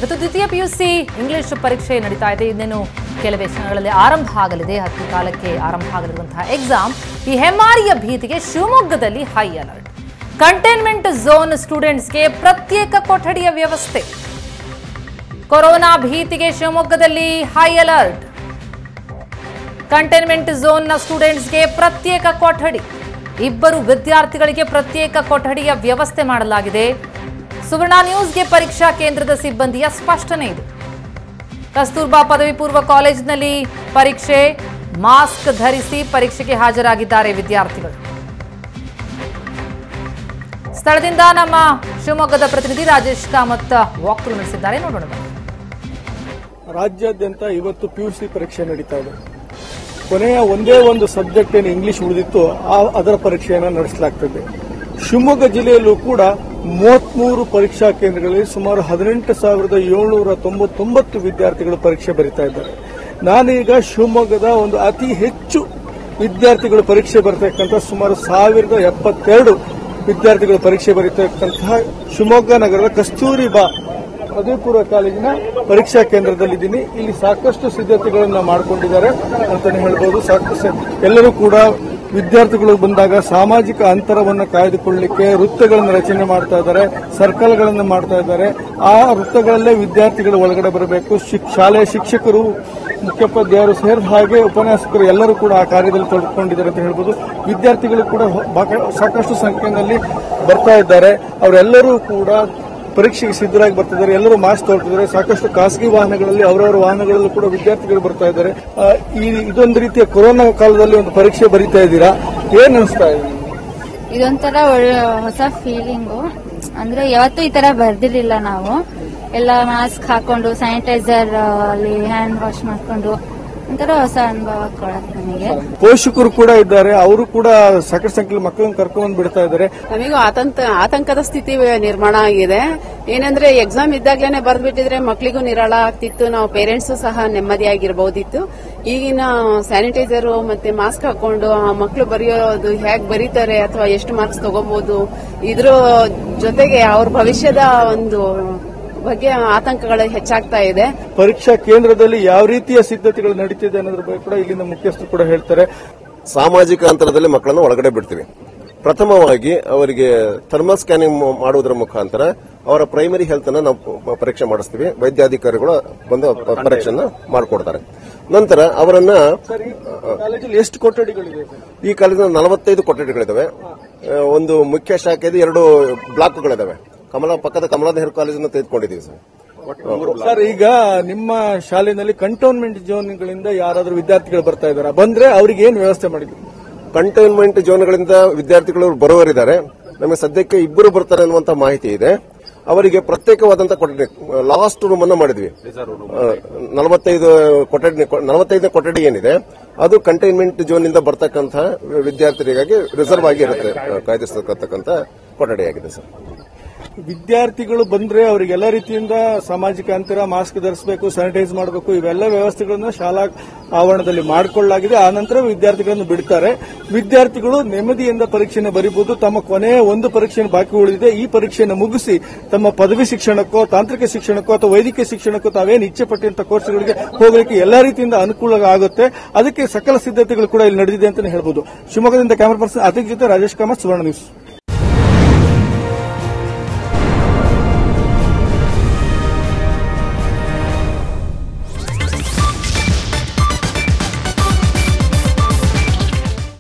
ಇವತ್ತು ದ್ವಿತೀಯ PUC English ಪರೀಕ್ಷೆ ನಡೀತಾ ಇದೆ ಇನ್ನೇನು ಕೆಲವೇ ಕ್ಷಣಗಳಲ್ಲಿ ಆರಂಭ ಆಗಲಿದೆ ಹತ್ತು ಕಾಲಕ್ಕೆ ಆರಂಭ ಆಗಲಿರುವಂತಹ ಎಕ್ಸಾಮ್ ಈ ಹೆಮ್ಮಾರಿಯ ಭೀತಿಗೆ ಶಿವಮೊಗ್ಗದಲ್ಲಿ ಹೈ ಅಲರ್ಟ್ ಕಂಟೈನ್ಮೆಂಟ್ ಝೋನ್ ಸ್ಟೂಡೆಂಟ್ಸ್ಗೆ ಪ್ರತ್ಯೇಕ ಕೊಠಡಿಯ ವ್ಯವಸ್ಥೆ ಕೊರೋನಾ ಭೀತಿಗೆ ಶಿವಮೊಗ್ಗದಲ್ಲಿ ಹೈ ಅಲರ್ಟ್ ಕಂಟೈನ್ಮೆಂಟ್ ಝೋನ್ನ ಸ್ಟೂಡೆಂಟ್ಸ್ಗೆ ಪ್ರತ್ಯೇಕ ಕೊಠಡಿ ಇಬ್ಬರು ವಿದ್ಯಾರ್ಥಿಗಳಿಗೆ ಪ್ರತ್ಯೇಕ ಕೊಠಡಿಯ ವ್ಯವಸ್ಥೆ ಮಾಡಲಾಗಿದೆ ಸುವರ್ಣ ನ್ಯೂಸ್ಗೆ ಪರೀಕ್ಷಾ ಕೇಂದ್ರದ ಸಿಬ್ಬಂದಿಯ ಸ್ಪಷ್ಟನೆ ಇದೆ ಕಸ್ತೂರ್ಬಾ ಪದವಿ ಪೂರ್ವ ಕಾಲೇಜಿನಲ್ಲಿ ಪರೀಕ್ಷೆ ಮಾಸ್ಕ್ ಧರಿಸಿ ಪರೀಕ್ಷೆಗೆ ಹಾಜರಾಗಿದ್ದಾರೆ ವಿದ್ಯಾರ್ಥಿಗಳು ಸ್ಥಳದಿಂದ ನಮ್ಮ ಶಿವಮೊಗ್ಗದ ಪ್ರತಿನಿಧಿ ರಾಜೇಶ್ ಕಾಮತ್ ವಾಕ್ಥ್ರೂ ನಡೆಸಿದ್ದಾರೆ ನೋಡೋಣ ಬನ್ನಿ. ರಾಜ್ಯಾದ್ಯಂತ ಇವತ್ತು ಪಿಯುಸಿ ಪರೀಕ್ಷೆ ನಡೀತಾ ಇದೆ ಕೊನೆಯ ಒಂದೇ ಒಂದು ಸಬ್ಜೆಕ್ಟ್ ಏನು ಇಂಗ್ಲಿಷ್ ಉಳಿದಿತ್ತು ಆ- ಅದರ ಪರೀಕ್ಷೆಯನ್ನು ನಡೆಸಲಾಗ್ತದೆ ಶಿವಮೊಗ್ಗ ಜಿಲ್ಲೆಯಲ್ಲೂ ಕೂಡ ಮೂವತ್ಮೂರು ಪರೀಕ್ಷಾ ಕೇಂದ್ರಗಳಲ್ಲಿ ಸುಮಾರು ಹದಿನೆಂಟು ಸಾವಿರದ ಏಳ್ನೂರ ತೊಂಬತ್ತೊಂಬತ್ತು ವಿದ್ಯಾರ್ಥಿಗಳು ಪರೀಕ್ಷೆ ಬರೀತಾ ಇದ್ದಾರೆ ನಾನೀಗ ಶಿವಮೊಗ್ಗದ ಒಂದು ಅತಿ ಹೆಚ್ಚು ವಿದ್ಯಾರ್ಥಿಗಳು ಪರೀಕ್ಷೆ ಬರತಕ್ಕಂಥ ಸುಮಾರು ಸಾವಿರದ ಎಪ್ಪತ್ತೆರಡು ವಿದ್ಯಾರ್ಥಿಗಳು ಪರೀಕ್ಷೆ ಬರೀತಕ್ಕಂತಹ ಶಿವಮೊಗ್ಗ ನಗರದ ಕಸ್ತೂರಿಬಾ ಪದವಿ ಪೂರ್ವ ಕಾಲೇಜಿನ ಪರೀಕ್ಷಾ ಕೇಂದ್ರದಲ್ಲಿದ್ದೀನಿ ಇಲ್ಲಿ ಸಾಕಷ್ಟು ಸಿದ್ಧತೆಗಳನ್ನ ಮಾಡಿಕೊಂಡಿದ್ದಾರೆ ಅಂತಾನೆ ಹೇಳ್ಬೋದು ಸಾಕಷ್ಟು ಎಲ್ಲರೂ ಕೂಡ ವಿದ್ಯಾರ್ಥಿಗಳು ಬಂದಾಗ ಸಾಮಾಜಿಕ ಅಂತರವನ್ನು ಕಾಯ್ದುಕೊಳ್ಳಲಿಕ್ಕೆ ವೃತ್ತಗಳನ್ನು ರಚನೆ ಮಾಡ್ತಾ ಇದ್ದಾರೆ ಸರ್ಕಲ್ಗಳನ್ನು ಮಾಡ್ತಾ ಇದ್ದಾರೆ ಆ ವೃತ್ತಗಳಲ್ಲೇ ವಿದ್ಯಾರ್ಥಿಗಳು ಒಳಗಡೆ ಬರಬೇಕು ಶಿಕ್- ಶಾಲೆಯ ಶಿಕ್ಷಕರು ಮುಖ್ಯೋಪಾಧ್ಯಾಯರು ಸೇರಿದ ಹಾಗೆ ಉಪನ್ಯಾಸಕರು ಎಲ್ಲರೂ ಕೂಡ ಆ ಕಾರ್ಯದಲ್ಲಿ ತೊಡಗಿಕೊಂಡಿದ್ದಾರೆ ಅಂತ ಹೇಳ್ಬೋದು ವಿದ್ಯಾರ್ಥಿಗಳು ಕೂಡ ಹೊ- ಬಾಕ- ಸಾಕಷ್ಟು ಸಂಖ್ಯೆಯಲ್ಲಿ ಬರ್ತಾ ಇದ್ದಾರೆ ಅವರೆಲ್ಲರೂ ಕೂಡ ಪರೀಕ್ಷೆಗೆ ಸಿದ್ಧರಾಗಿ ಬರ್ತಿದ್ದಾರೆ ಎಲ್ಲರೂ ಮಾಸ್ಕ್ ತೊಗೊಳ್ತಿದ್ದಾರೆ ಸಾಕಷ್ಟು ಖಾಸಗಿ ವಾಹನಗಳಲ್ಲಿ ಅವರವರ ವಾಹನಗಳಲ್ಲೂ ಕೂಡ ವಿದ್ಯಾರ್ಥಿಗಳು ಬರ್ತಾ ಇದ್ದಾರೆ ಆ, ಈ ಇದೊಂದು ರೀತಿಯ ಕೊರೋನಾ ಕಾಲದಲ್ಲಿ ಒಂದು ಪರೀಕ್ಷೆ ಬರೀತಾ ಇದ್ದೀರಾ ಏನ್ ಅನಿಸ್ತಾ ಇದೆ ನಿಮ್ಗೆ? ಇದೊಂಥರ ಒಳ್ಳೆ ಹೊಸ ಫೀಲಿಂಗು ಅಂದ್ರೆ ಯಾವತ್ತೂ ಈ ತರ ಬರ್ದಿರ್ಲಿಲ್ಲ ನಾವು ಎಲ್ಲ ಮಾಸ್ಕ್ ಹಾಕೊಂಡು ಸ್ಯಾನಿಟೈಸರ್ ಅಲ್ಲಿ ಹ್ಯಾಂಡ್ ವಾಶ್ ಮಾಡ್ಕೊಂಡು ಒಂಥರ ಹೊಸ ಅನುಭವ ಕೊಡತ್ತೆ ನನಗೆ ಪೋಷಕರು ಕೂಡ ಇದ್ದಾರೆ ಅವರು ಕೂಡ ಸಾಕಷ್ಟು ಸಂಖ್ಯೆಯಲ್ಲಿ ಮಕ್ಕಳನ್ನು ಕರ್ಕೊಂಡ್ ಬಿಡ್ತಾ ಇದ್ದಾರೆ ನಮಗೂ ಆತಂಕ ಆತಂಕದ ಸ್ಥಿತಿ ನಿರ್ಮಾಣ ಆಗಿದೆ ಏನಂದ್ರೆ ಎಕ್ಸಾಮ್ ಇದ್ದಾಗ್ಲೇನೆ ಬರ್ದ್ಬಿಟ್ಟಿದ್ರೆ ಮಕ್ಳಿಗೂ ನಿರಾಳ ಆಗ್ತಿತ್ತು ನಾವು ಪೇರೆಂಟ್ಸ್ ಸಹ ನೆಮ್ಮದಿಯಾಗಿರ್ಬಹುದಿತ್ತು ಈಗಿನ ಸ್ಯಾನಿಟೈಸರ್ ಮತ್ತೆ ಮಾಸ್ಕ್ ಹಾಕೊಂಡು ಆ ಮಕ್ಳು ಬರೆಯೋದು ಹೇಗ್ ಬರೀತಾರೆ ಅಥವಾ ಎಷ್ಟು ಮಾರ್ಕ್ಸ್ ತಗೋಬಹುದು ಇದ್ರ ಜೊತೆಗೆ ಅವ್ರ ಭವಿಷ್ಯದ ಒಂದು ಬಗ್ಗೆ ಆತಂಕಗಳು ಹೆಚ್ಚಾಗ್ತಾ ಇದೆ ಪರೀಕ್ಷಾ ಕೇಂದ್ರದಲ್ಲಿ ಯಾವ ರೀತಿಯ ಸಿದ್ಧತೆಗಳು ನಡೀತಿದೆ ಅನ್ನೋದ್ರ ಬಗ್ಗೆ ಕೂಡ ಇಲ್ಲಿನ ಮುಖ್ಯಸ್ಥರು ಕೂಡ ಹೇಳ್ತಾರೆ ಸಾಮಾಜಿಕ ಅಂತರದಲ್ಲಿ ಮಕ್ಕಳನ್ನು ಒಳಗಡೆ ಬಿಡ್ತೀವಿ ಪ್ರಥಮವಾಗಿ ಅವರಿಗೆ ಥರ್ಮಲ್ ಸ್ಕ್ಯಾನಿಂಗ್ ಮಾಡುವುದರ ಮುಖಾಂತರ ಅವರ ಪ್ರೈಮರಿ ಹೆಲ್ತ್ ಅನ್ನ ನಾವು ಪ- ಪರೀಕ್ಷೆ ಮಾಡಿಸ್ತೀವಿ ವೈದ್ಯಾಧಿಕಾರಿಗಳು ಬಂದು ಪ- ಪರೀಕ್ಷೆನ ಮಾಡಿಕೊಡ್ತಾರೆ ನಂತರ ಅವರನ್ನ ಕಾಲೇಜಲ್ಲಿ ಎಷ್ಟು ಕೊಠಡಿಗಳಿದೆ ಸರ್? ಈ ಕಾಲೇಜಿನ ನಲವತ್ತೈದು ಕೊಠಡಿಗಳಿದಾವೆ ಆ, ಒಂದು ಮುಖ್ಯ ಶಾಖೆದು ಎರಡು ಬ್ಲಾಕ್ಗಳಿದಾವೆ ಕಮಲ ಪಕ್ಕದ ಕಮಲಾ ನೆಹರು ಕಾಲೇಜನ್ನು ತೆಗೆದುಕೊಂಡಿದ್ದೀವಿ ಸರ್ ಸರ್ ಈಗ ನಿಮ್ಮ ಶಾಲೆಯಲ್ಲಿ ಕಂಟೋನ್ಮೆಂಟ್ ಝೋನ್ಗಳಿಂದ ಯಾರಾದ್ರೂ ವಿದ್ಯಾರ್ಥಿಗಳು ಬರ್ತಾ ಇದಾರ ಬಂದ್ರೆ ಅವ್ರಿಗೆ ಏನ್ ವ್ಯವಸ್ಥೆ ಮಾಡಿದ್ವಿ ಕಂಟೈನ್ಮೆಂಟ್ ಝೋನ್ಗಳಿಂದ ವಿದ್ಯಾರ್ಥಿಗಳು ಬರುವರಿದ್ದಾರೆ ನಮಗೆ ಸದ್ಯಕ್ಕೆ ಇಬ್ಬರು ಬರ್ತಾರೆ ಅನ್ನುವಂತ ಮಾಹಿತಿ ಇದೆ ಅವರಿಗೆ ಪ್ರತ್ಯೇಕವಾದಂತಹ ಕೊಠಡಿ ಲಾಸ್ಟ್ ರೂಮ್ ಅನ್ನ ಮಾಡಿದ್ವಿ ಆ, ನಲವತ್ತೈದು ಕೊಠಡಿ ನಲವತ್ತೈದನೇ ಕೊಠಡಿ ಏನಿದೆ ಅದು ಕಂಟೈನ್ಮೆಂಟ್ ಝೋನ್ ಇಂದ ಬರ್ತಕ್ಕಂತಹ ವಿದ್ಯಾರ್ಥಿಗಳಿಗಾಗಿ ರಿಸರ್ವ್ ಆಗಿ ಇರುತ್ತೆ ಆ, ಕಾಯ್ದಿರ್ತಕ್ಕಂಥ ಕೊಠಡಿಯಾಗಿದೆ ಸರ್ ವಿದ್ಯಾರ್ಥಿಗಳು ಬಂದ್ರೆ ಅವ್ರಿಗೆ ಎಲ್ಲ ರೀತಿಯಿಂದ ಸಾಮಾಜಿಕ ಅಂತರ ಮಾಸ್ಕ್ ಧರಿಸಬೇಕು ಸ್ಯಾನಿಟೈಸ್ ಮಾಡಬೇಕು ಇವೆಲ್ಲ ವ್ಯವಸ್ಥೆಗಳನ್ನ ಶಾಲಾ ಆವರಣದಲ್ಲಿ ಮಾಡಿಕೊಳ್ಳಲಾಗಿದೆ ಆ ನಂತರ ವಿದ್ಯಾರ್ಥಿಗಳನ್ನು ಬಿಡ್ತಾರೆ ವಿದ್ಯಾರ್ಥಿಗಳು ನೆಮ್ಮದಿಯಿಂದ ಪರೀಕ್ಷೆಯನ್ನು ಬರೀಬಹುದು ತಮ್ಮ ಕೊನೆಯ ಒಂದು ಪರೀಕ್ಷೆಯನ್ನು ಬಾಕಿ ಉಳಿದಿದೆ ಈ ಪರೀಕ್ಷೆಯನ್ನು ಮುಗಿಸಿ ತಮ್ಮ ಪದವಿ ಶಿಕ್ಷಣಕ್ಕೋ ತಾಂತ್ರಿಕ ಶಿಕ್ಷಣಕ್ಕೋ ಅಥವಾ ವೈದ್ಯಕೀಯ ಶಿಕ್ಷಣಕ್ಕೋ ತಾವೇನು ಇಚ್ಛೆ ಪಟ್ಟಂತ ಕೋರ್ಸ್ಗಳಿಗೆ ಹೋಗಲಿಕ್ಕೆ ಎಲ್ಲಾ ರೀತಿಯಿಂದ ಅನುಕೂಲ ಆಗುತ್ತೆ ಅದಕ್ಕೆ ಸಕಲ ಸಿದ್ಧತೆಗಳು ಕೂಡ ಇಲ್ಲಿ ನಡೆದಿದೆ ಅಂತ ಹೇಳ್ಬೋದು ಶಿವಮೊಗ್ಗದಿಂದ ಕ್ಯಾಮರಾ ಪರ್ಸನ್ ಅತಿಥಿ ಜೊತೆ ರಾಜೇಶ್ ಕಾಮತ್ ಸುವರ್ಣ ನ್ಯೂಸ್